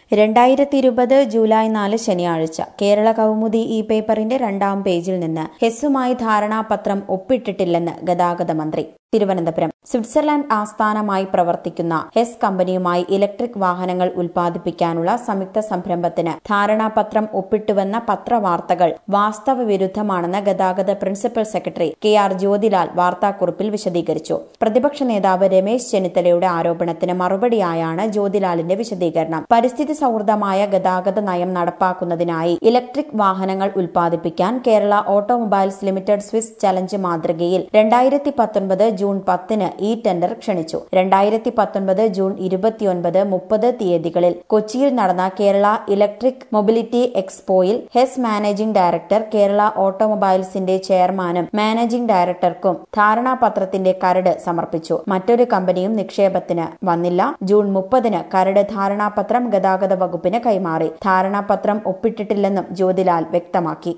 രണ്ടായിരത്തി ഇരുപത് ജൂലൈ നാല് ശനിയാഴ്ച കേരള കൗമുദി ഈ പേപ്പറിന്റെ രണ്ടാം പേജിൽ നിന്ന് ഹെസ്സുമായി ധാരണാപത്രം ഒപ്പിട്ടിട്ടില്ലെന്ന് ഗതാഗത മന്ത്രി തിരുവനന്തപുരം സ്വിറ്റ്സർലാൻഡ് ആസ്ഥാനമായി പ്രവർത്തിക്കുന്ന ഹെസ് കമ്പനിയുമായി ഇലക്ട്രിക് വാഹനങ്ങൾ ഉൽപ്പാദിപ്പിക്കാനുള്ള സംയുക്ത സംരംഭത്തിന് ധാരണാപത്രം ഒപ്പിട്ടുവെന്ന പത്രവാർത്തകൾ വാസ്തവ വിരുദ്ധമാണെന്ന് ഗതാഗത principal secretary K R Jyothilal വാർത്താക്കുറിപ്പിൽ വിശദീകരിച്ചു പ്രതിപക്ഷ നേതാവ് രമേശ് ചെന്നിത്തലയുടെ ആരോപണത്തിന് മറുപടിയായാണ് ജ്യോതിലാലിന്റെ വിശദീകരണം പരിസ്ഥിതി സൌഹൃദമായ ഗതാഗത നയം നടപ്പാക്കുന്നതിനായി ഇലക്ട്രിക് വാഹനങ്ങൾ ഉൽപ്പാദിപ്പിക്കാൻ Kerala automobiles limited Swiss challenge മാതൃകയിൽ രണ്ടായിരത്തി പത്തൊൻപത് ജൂൺ പത്തിന് ഈ ടെൻഡർ ക്ഷണിച്ചു രണ്ടായിരത്തി പത്തൊൻപത് ജൂൺ ഇരുപത്തിയൊൻപത് മുപ്പത് തീയതികളിൽ കൊച്ചിയിൽ നടന്ന കേരള ഇലക്ട്രിക് മൊബിലിറ്റി എക്സ്പോയിൽ ഹെസ് മാനേജിംഗ് ഡയറക്ടർ കേരള ഓട്ടോമൊബൈൽസിന്റെ ചെയർമാനും മാനേജിംഗ് ഡയറക്ടർക്കും ധാരണാപത്രത്തിന്റെ കരട് സമർപ്പിച്ചു മറ്റൊരു കമ്പനിയും നിക്ഷേപത്തിന് വന്നില്ല ജൂൺ മുപ്പതിന് കരട് ധാരണാപത്രം ഗതാഗത വകുപ്പിന് കൈമാറി ധാരണാപത്രം ഒപ്പിട്ടിട്ടില്ലെന്നും ജ്യോതിലാൽ വ്യക്തമാക്കി